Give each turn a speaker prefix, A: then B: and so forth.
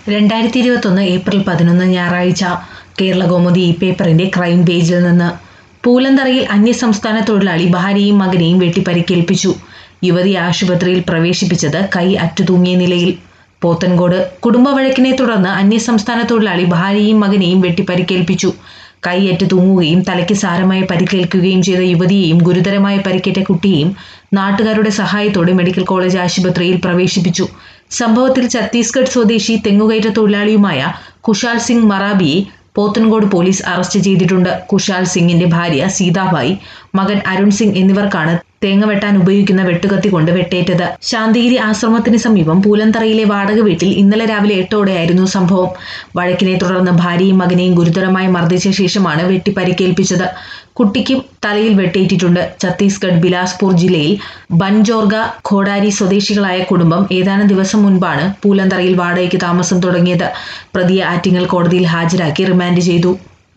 A: രണ്ടായിരത്തി ഇരുപത്തൊന്ന് ഏപ്രിൽ പതിനൊന്ന് ഞായറാഴ്ച കേരള കൗമുദി ഈ പേപ്പറിന്റെ ക്രൈം പേജിൽ നിന്ന് പൂലന്തറയിൽ അന്യസംസ്ഥാന തൊഴിലാളി ഭാര്യയും മകനെയും വെട്ടി പരിക്കേൽപ്പിച്ചു യുവതി ആശുപത്രിയിൽ പ്രവേശിപ്പിച്ചത് കൈ അറ്റുതൂങ്ങിയ നിലയിൽ പോത്തൻകോട് കുടുംബ വഴക്കിനെ തുടർന്ന് അന്യസംസ്ഥാന തൊഴിലാളി ഭാര്യയും മകനെയും വെട്ടി പരിക്കേൽപ്പിച്ചു കൈയറ്റ് തൂങ്ങുകയും തലയ്ക്ക് സാരമായ പരിക്കേൽക്കുകയും ചെയ്ത യുവതിയെയും ഗുരുതരമായ പരിക്കേറ്റ കുട്ടിയെയും നാട്ടുകാരുടെ സഹായത്തോടെ മെഡിക്കൽ കോളേജ് ആശുപത്രിയിൽ പ്രവേശിപ്പിച്ചു സംഭവത്തിൽ ഛത്തീസ്ഗഡ് സ്വദേശി തെങ്ങുകയറ്റ തൊഴിലാളിയുമായ കുഷാൽ സിംഗ് മറാബിയെ പോത്തൻകോട് പോലീസ് അറസ്റ്റ് ചെയ്തിട്ടുണ്ട് കുഷാൽ സിംഗിന്റെ ഭാര്യ സീതാബായി മകൻ അരുൺ സിംഗ് എന്നിവർക്കാണ് തേങ്ങ വെട്ടാൻ ഉപയോഗിക്കുന്ന വെട്ടുകത്തി കൊണ്ട് വെട്ടേറ്റത് ശാന്തിഗിരി ആശ്രമത്തിന് സമീപം പൂലന്തറയിലെ വാടക വീട്ടിൽ ഇന്നലെ രാവിലെ എട്ടോടെയായിരുന്നു സംഭവം വഴക്കിനെ തുടർന്ന് ഭാര്യയും മകനെയും ഗുരുതരമായി മർദ്ദിച്ച ശേഷമാണ് വെട്ടി പരിക്കേൽപ്പിച്ചത് കുട്ടിക്കും തലയിൽ വെട്ടേറ്റിട്ടുണ്ട് ഛത്തീസ്ഗഡ് ബിലാസ്പൂർ ജില്ലയിൽ ബൻജോർഗ ഖോഡാരി സ്വദേശികളായ കുടുംബം ഏതാനും ദിവസം മുൻപാണ് പൂലന്തറയിൽ വാടകയ്ക്ക് താമസം തുടങ്ങിയത് പ്രതിയെ ആറ്റിങ്ങൽ കോടതിയിൽ ഹാജരാക്കി റിമാൻഡ് ചെയ്തു